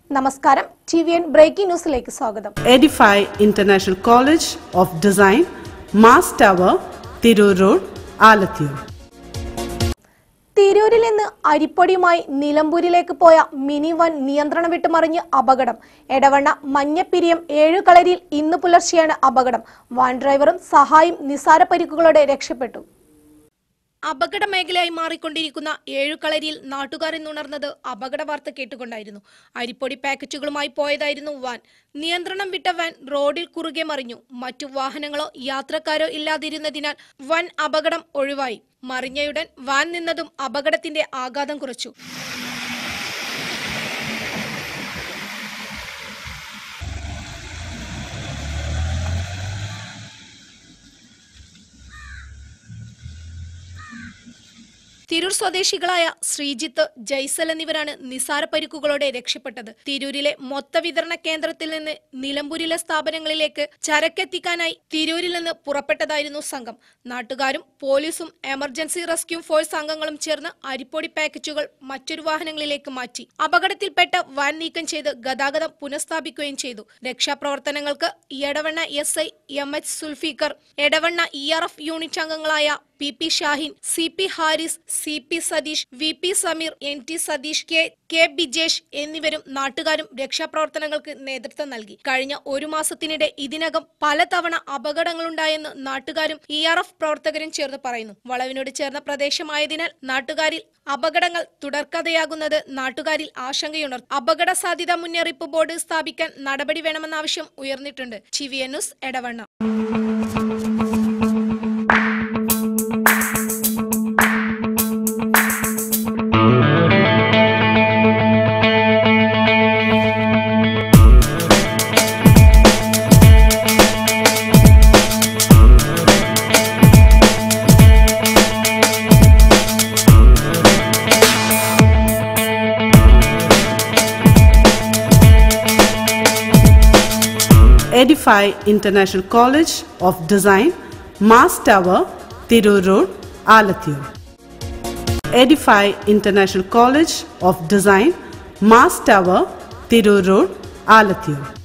നമസ്കാരം T V N breaking ന്യൂസിലേക്ക് സ്വാഗതം Edify International College of Design, Mass Tower, Tirur Road, Alathur. തിരൂരിൽ നിന്ന് അരിപ്പൊടിയുമായി നിലമ്പൂരിലേക്ക് പോയ മിനി വൻ നിയന്ത്രണം വിട്ട് മറിഞ്ഞ് അപകടം എടവണ്ണ മഞ്ഞപ്പിരിയം ഏഴുകളരിയിൽ ഇന്ന് പുലർച്ചെയാണ് അപകടം വാൻ ഡ്രൈവറും സഹായും നിസാര പരിക്കുകളോടെ രക്ഷപ്പെട്ടു അപകട മേഖലയായി മാറിക്കൊണ്ടിരിക്കുന്ന ഏഴുകളരിയിൽ നാട്ടുകാരൻ ഉണർന്നത് അപകട വാർത്ത കേട്ടുകൊണ്ടായിരുന്നു അരിപ്പൊടി പാക്കറ്റുകളുമായി പോയതായിരുന്നു വാൻ നിയന്ത്രണം വിട്ട വാൻ റോഡിൽ കുറുകെ മറിഞ്ഞു മറ്റു വാഹനങ്ങളോ യാത്രക്കാരോ ഇല്ലാതിരുന്നതിനാൽ വൻ അപകടം ഒഴിവായി മറിഞ്ഞയുടൻ വാൻ നിന്നതും അപകടത്തിന്റെ ആഘാതം കുറച്ചു തിരൂർ സ്വദേശികളായ ശ്രീജിത്ത് ജയ്സൽ എന്നിവരാണ് നിസാര പരിക്കുകളോടെ രക്ഷപ്പെട്ടത് തിരൂരിലെ മൊത്ത വിതരണ കേന്ദ്രത്തിൽ നിന്ന് നിലമ്പൂരിലെ സ്ഥാപനങ്ങളിലേക്ക് ചരക്കെത്തിക്കാനായി തിരൂരിൽ നിന്ന് പുറപ്പെട്ടതായിരുന്നു സംഘം നാട്ടുകാരും പോലീസും എമർജൻസി റെസ്ക്യൂ ഫോഴ്സ് അംഗങ്ങളും ചേർന്ന് അരിപ്പൊടി പാക്കറ്റുകൾ മറ്റൊരു വാഹനങ്ങളിലേക്ക് മാറ്റി അപകടത്തിൽപ്പെട്ട വാൻ നീക്കം ചെയ്ത് ഗതാഗതം പുനഃസ്ഥാപിക്കുകയും ചെയ്തു രക്ഷാപ്രവർത്തനങ്ങൾക്ക് Edavanna S I M H Sulfikar Edavanna E R F unit അംഗങ്ങളായ P P Shahin C P Haris C P Satheesh V P Sameer N T Satheesh K K Bijesh എന്നിവരും നാട്ടുകാരും രക്ഷാപ്രവർത്തനങ്ങൾക്ക് നേതൃത്വം നൽകി കഴിഞ്ഞ ഒരു മാസത്തിനിടെ ഇതിനകം പലതവണ അപകടങ്ങളുണ്ടായെന്ന് നാട്ടുകാരും ഇ ആർ എഫ് പ്രവർത്തകരും ചേർന്ന് പറയുന്നു വളവിനോട് ചേർന്ന പ്രദേശമായതിനാൽ നാട്ടുകാരിൽ അപകടങ്ങൾ തുടർക്കഥയാകുന്നത് നാട്ടുകാരിൽ ആശങ്കയുണർന്നു അപകട സാധ്യതാ മുന്നറിയിപ്പ് ബോർഡ് സ്ഥാപിക്കാൻ നടപടി വേണമെന്ന ആവശ്യം ഉയർന്നിട്ടുണ്ട് ചിവിയൻ news Edavanna Edify International College of Design, Mass Tower, Tirur Road, Alathur. Edify International College of Design, Mass Tower, Tirur Road, Alathur.